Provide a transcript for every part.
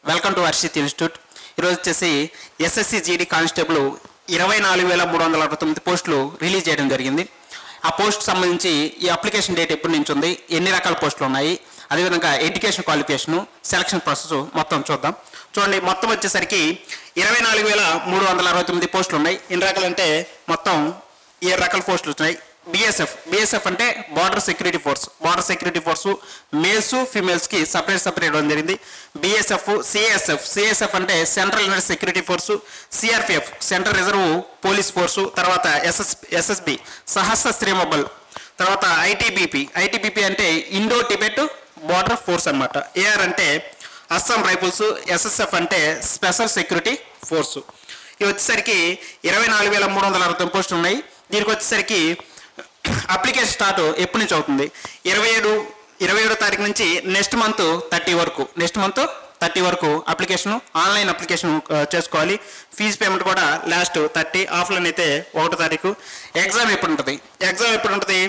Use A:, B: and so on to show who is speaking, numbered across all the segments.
A: welcome to Varshith institute ఈరోజు వచ్చేసి SSC GD constable ఇరవై నాలుగు వేల మూడు వందల అరవై తొమ్మిది పోస్టులు రిలీజ్ చేయడం జరిగింది ఆ పోస్ట్ సంబంధించి ఈ అప్లికేషన్ డేట్ ఎప్పటి నుంచి ఉంది ఎన్ని రకాల పోస్టులు ఉన్నాయి అదేవిధంగా ఎడ్యుకేషన్ క్వాలిఫికేషన్ సెలక్షన్ ప్రాసెస్ మొత్తం చూద్దాం చూడండి మొత్తం వచ్చేసరికి ఇరవై నాలుగు వేల మూడు వందల అరవై తొమ్మిది పోస్టులు ఉన్నాయి ఎన్ని రకాలంటే మొత్తం ఏడు రకాల పోస్టులు వచ్చినాయి బిఎస్ఎఫ్ బిఎస్ఎఫ్ అంటే border security force border security force males females కి సపరేట్ సపరేట్ ఇవ్వడం జరిగింది బిఎస్ఎఫ్ సిఎస్ఎఫ్ సిఎస్ఎఫ్ అంటే central unit security force CRPF central reserve police force తర్వాత ఎస్ఎస్ ఎస్ఎస్బి సహస్ర శ్రీమబల్ తర్వాత ఐటీబీపీ ఐటీబీపీ అంటే ఇండో టిబెట్ బార్డర్ ఫోర్స్ అన్నమాట ఏఆర్ అంటే అస్సాం రైఫిల్స్ ఎస్ఎస్ఎఫ్ అంటే స్పెషల్ సెక్యూరిటీ ఫోర్సు ఇవి వచ్చేసరికి ఇరవై నాలుగు వేల మూడు వందల అరవై తొమ్మిది పోస్టులు ఉన్నాయి దీనికి వచ్చేసరికి అప్లికేషన్ స్టార్ట్ ఎప్పటి నుంచి అవుతుంది ఇరవై ఏడు ఇరవై ఏడో తారీఖు నుంచి నెక్స్ట్ మంత్ థర్టీ వరకు నెక్స్ట్ మంత్ థర్టీ వరకు అప్లికేషన్ ఆన్లైన్ అప్లికేషన్ ఆ, చేసుకోవాలి ఫీజు పేమెంట్ కూడా లాస్ట్ థర్టీ ఆఫ్లైన్ అయితే ఒకటో తారీఖు ఎగ్జామ్ ఎప్పుడు ఉంటుంది ఎగ్జామ్ ఎప్పుడు ఉంటుంది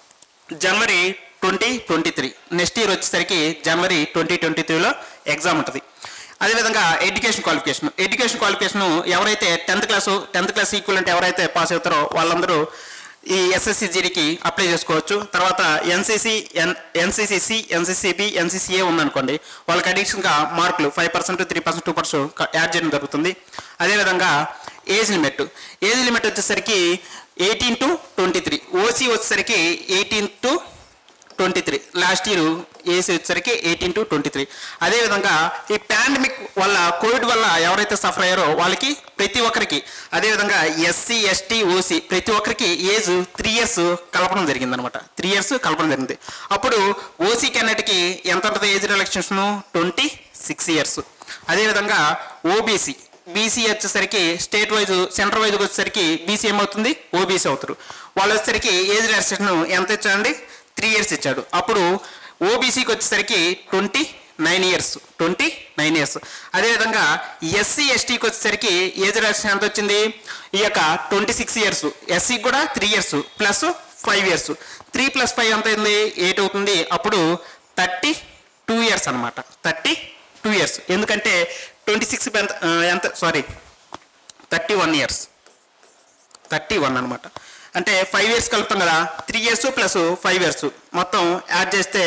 A: జనవరి twenty twenty three next year వచ్చేసరికి జనవరి ట్వంటీ ట్వంటీ త్రీలో ఎగ్జామ్ ఉంటుంది అదేవిధంగా ఎడ్యుకేషన్ క్వాలిఫికేషన్ ఎడ్యుకేషన్ క్వాలిఫికేషన్ ఎవరైతే tenth class tenth class equal ఎవరైతే పాస్ అవుతారో వాళ్ళందరూ ఈ ఎస్ఎస్సి జీడీకి అప్లై చేసుకోవచ్చు తర్వాత ఎన్సీసీ ఎన్ ఎన్సీసీసీ ఎన్సీసీబి ఎన్సీసీఏ ఉందనుకోండి వాళ్ళకి అడిషనల్గా మార్కులు five percent three percent two percent add చేయడం జరుగుతుంది అదేవిధంగా ఏజ్ లిమిట్ ఏజ్ లిమిట్ వచ్చేసరికి eighteen to twenty three OC వచ్చేసరికి eighteen to twenty three last year AC వచ్చేసరికి ఎయిటీన్ టు ట్వంటీ త్రీ అదేవిధంగా ఈ పాండమిక్ వల్ల కోవిడ్ వల్ల ఎవరైతే సఫర్ అయ్యారో వాళ్ళకి ప్రతి ఒక్కరికి అదేవిధంగా ఎస్సీ ఎస్టీ ఓసీ ప్రతి ఒక్కరికి ఏజ్ త్రీ ఇయర్స్ కలపడం జరిగింది అనమాట త్రీ ఇయర్స్ కలపడం జరిగింది అప్పుడు ఓసీ క్యాండిడేట్కి ఎంత ఉంటుంది age relaxation twenty six years అదేవిధంగా ఓబీసీ బీసీ వచ్చేసరికి స్టేట్ వైజ్ సెంటర్ వైజ్ వచ్చేసరికి బీసీ ఏమవుతుంది ఓబీసీ అవుతారు వాళ్ళు వచ్చేసరికి ఏజ్ రిలాక్సేషన్ ఎంత ఇచ్చారండి త్రీ ఇయర్స్ ఇచ్చాడు అప్పుడు ఓబీసీకి వచ్చేసరికి twenty nine years twenty nine years అదేవిధంగా ఎస్సీ ఎస్టీకి వచ్చేసరికి ఏజ్ రిలాక్సేషన్ ఎంత వచ్చింది ఈ యొక్క ట్వంటీ సిక్స్ ఇయర్స్ ఎస్సీకి కూడా three years plus five years three plus five ఎంత అయింది ఎయిట్ అవుతుంది అప్పుడు థర్టీ టూ ఇయర్స్ అనమాట థర్టీ టూ ఇయర్స్ ఎందుకంటే ట్వంటీ సిక్స్ ఎంత ఆ, ఎంత sorry thirty one years thirty one అనమాట అంటే ఫైవ్ ఇయర్స్ కలుపుతాం కదా three years plus five years మొత్తం యాడ్ చేస్తే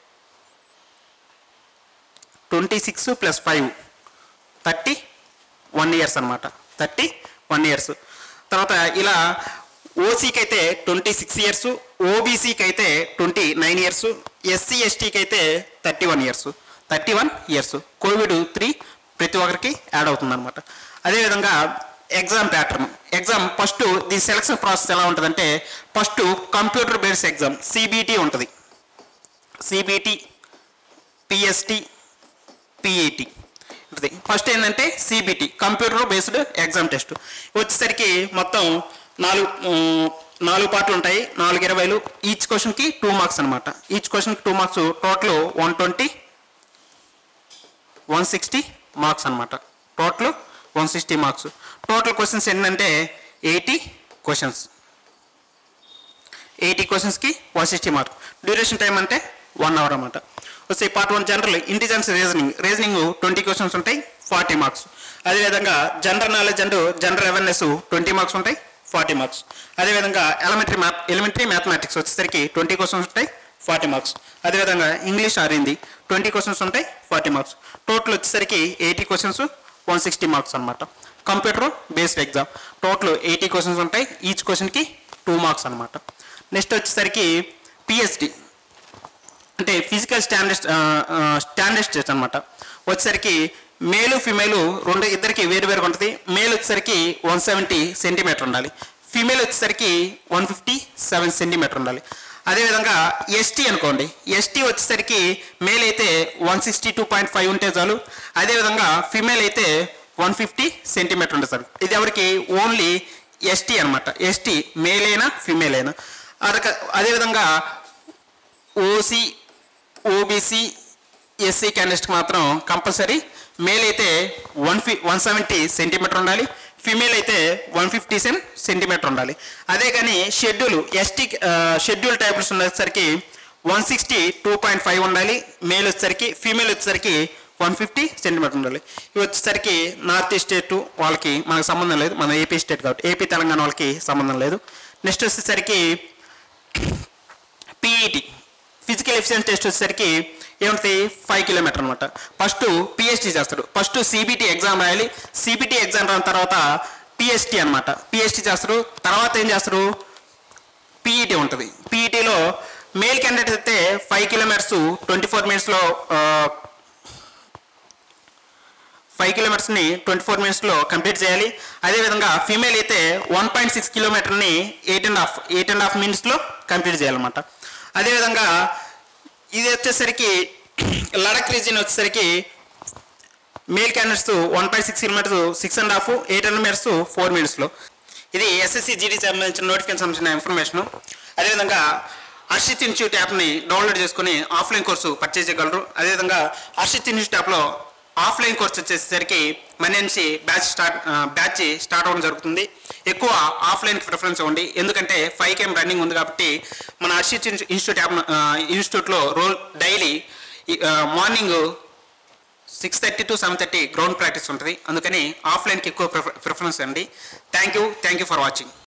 A: twenty six plus five thirty one years అనమాట థర్టీ వన్ ఇయర్స్ తర్వాత ఇలా ఓసీకి అయితే ట్వంటీ సిక్స్ ఇయర్స్ ఓబీసీకి అయితే ట్వంటీ నైన్ ఇయర్స్ ఎస్సీ ఎస్టీకి అయితే thirty one years thirty one years Covid three ప్రతి ఒక్కరికి యాడ్ అవుతుంది అనమాట అదేవిధంగా ఎగ్జామ్ ప్యాటర్న్ ఎగ్జామ్ ఫస్ట్ దీని సెలక్షన్ ప్రాసెస్ ఎలా ఉంటుందంటే first computer based exam CBT ఉంటుంది సిబిటి పిఎస్టి పిఈటి ఉంటుంది ఫస్ట్ ఏంటంటే CBT computer based exam test వచ్చేసరికి మొత్తం నాలుగు ఉమ్, నాలుగు పార్ట్లు ఉంటాయి నాలుగు ఇరవైలు ఈచ్ క్వశ్చన్కి టూ మార్క్స్ అనమాట ఈచ్ క్వశ్చన్కి two marks total one twenty one sixty marks అనమాట total one sixty marks total questions ఏంటంటే ఎయిటీ క్వశ్చన్స్ ఎయిటీ క్వశ్చన్స్కి one sixty mark duration time అంటే వన్ అవర్ అనమాట వస్తే part one general intelligence reasoning reasoning twenty questions ఉంటాయి forty marks అదేవిధంగా general knowledge and general awareness twenty marks ఉంటాయి forty marks అదేవిధంగా elementary math elementary mathematics వచ్చేసరికి twenty questions ఉంటాయి forty marks అదేవిధంగా English or Hindi twenty questions ఉంటాయి forty marks total వచ్చేసరికి eighty questions one sixty marks అనమాట computer based exam total eighty questions ఉంటాయి each క్వశ్చన్కి టూ మార్క్స్ అనమాట నెక్స్ట్ వచ్చేసరికి పిహెచ్డి అంటే ఫిజికల్ స్టాండర్డ్ స్టాండర్డ్ టెస్ట్ అనమాట వచ్చేసరికి మేలు ఫిమేలు రెండు ఇద్దరికి వేరు వేరుగా ఉంటుంది మేల్ వచ్చేసరికి వన్ సెవెంటీ సెంటీమీటర్ ఉండాలి ఫిమేల్ వచ్చేసరికి వన్ ఫిఫ్టీ సెవెన్ సెంటీమీటర్ ఉండాలి అదేవిధంగా ఎస్టీ అనుకోండి ఎస్టీ వచ్చేసరికి మేల్ అయితే one sixty two point five ఉంటే చాలు అదేవిధంగా ఫిమేల్ అయితే వన్ ఫిఫ్టీ సెంటీమీటర్ ఉంటుంది సార్ ఇది ఎవరికి ఓన్లీ ఎస్టీ అనమాట ఎస్టీ మేల్ అయినా ఫిమేల్ అయినా అదొక అదేవిధంగా ఓసీ ఓబీసీ ఎస్సీ క్యాండిడేట్కి మాత్రం కంపల్సరీ మేల్ అయితే వన్ ఫి వన్ సెవెంటీ సెంటీమీటర్ ఉండాలి ఫీమేల్ అయితే వన్ ఫిఫ్టీ సెన్ సెంటీమీటర్ ఉండాలి అదే కానీ షెడ్యూల్ ఎస్టీ షెడ్యూల్ టైప్స్ ఉండేసరికి one sixty two point five ఉండాలి మేల్ వచ్చేసరికి ఫీమేల్ వచ్చేసరికి వన్ ఫిఫ్టీ సెంటీమీటర్ ఉండాలి ఇవి వచ్చేసరికి నార్త్ ఈస్ట్ స్టేట్ వాళ్ళకి మనకు సంబంధం లేదు మన ఏపీ స్టేట్ కాబట్టి ఏపీ తెలంగాణ వాళ్ళకి సంబంధం లేదు నెక్స్ట్ వచ్చేసరికి పీఈటీ ఫిజికల్ ఎఫిషియన్స్ టెస్ట్ వచ్చేసరికి ఏముంటుంది ఫైవ్ కిలోమీటర్ అనమాట ఫస్ట్ పిహెచ్డి చేస్తాడు ఫస్ట్ సిబిటి ఎగ్జామ్ రాయాలి సిబిటి ఎగ్జామ్ రాసిన తర్వాత పిహెచ్డి అనమాట పిహెచ్డి చేస్తారు తర్వాత ఏం చేస్తారు పీఈటీ ఉంటుంది పీఈటీలో మేల్ క్యాండిడేట్ అయితే ఫైవ్ కిలోమీటర్స్ ట్వంటీ ఫోర్ మినిట్స్లో ఫైవ్ కిలోమీటర్స్ని ట్వంటీ ఫోర్ మినిట్స్లో కంప్లీట్ చేయాలి అదేవిధంగా ఫీమేల్ అయితే వన్ పాయింట్ సిక్స్ కిలోమీటర్ని eight and half eight and half మినిట్స్లో కంప్లీట్ చేయాలన్నమాట అదేవిధంగా ఇది వచ్చేసరికి లడక్ రీజియన్ వచ్చేసరికి male candidates one point six kilometers six and half eight hundred meters four మినిట్స్లో ఇది ఎస్ఎస్సి జీడీ సంబంధించిన నోటిఫికేషన్ సంబంధించిన ఇన్ఫర్మేషన్ అదేవిధంగా హర్షిత్ ఇన్స్టిట్యూట్ యాప్ని డౌన్లోడ్ చేసుకుని ఆఫ్లైన్ కోర్సు పర్చేజ్ చేయగలరు అదేవిధంగా హర్షిత్ ఇన్స్టిట్యూట్ యాప్లో ఆఫ్లైన్ కోర్స్ వచ్చేసరికి మన నుంచి బ్యాచ్ స్టార్ట్ బ్యాచ్ స్టార్ట్ అవ్వడం జరుగుతుంది ఎక్కువ ఆఫ్లైన్ ప్రిఫరెన్స్ ఇవ్వండి ఎందుకంటే ఫైవ్ కేమ్ రన్నింగ్ ఉంది కాబట్టి మన హర్షిత్ ఇన్స్టిట్యూట్ యాప్ ఇన్స్టిట్యూట్లో roll daily morning six thirty to seven thirty ground practice ఉంటుంది అందుకని ఆఫ్లైన్కి ఎక్కువ ప్రిఫరెన్స్ అండి thank you thank you for watching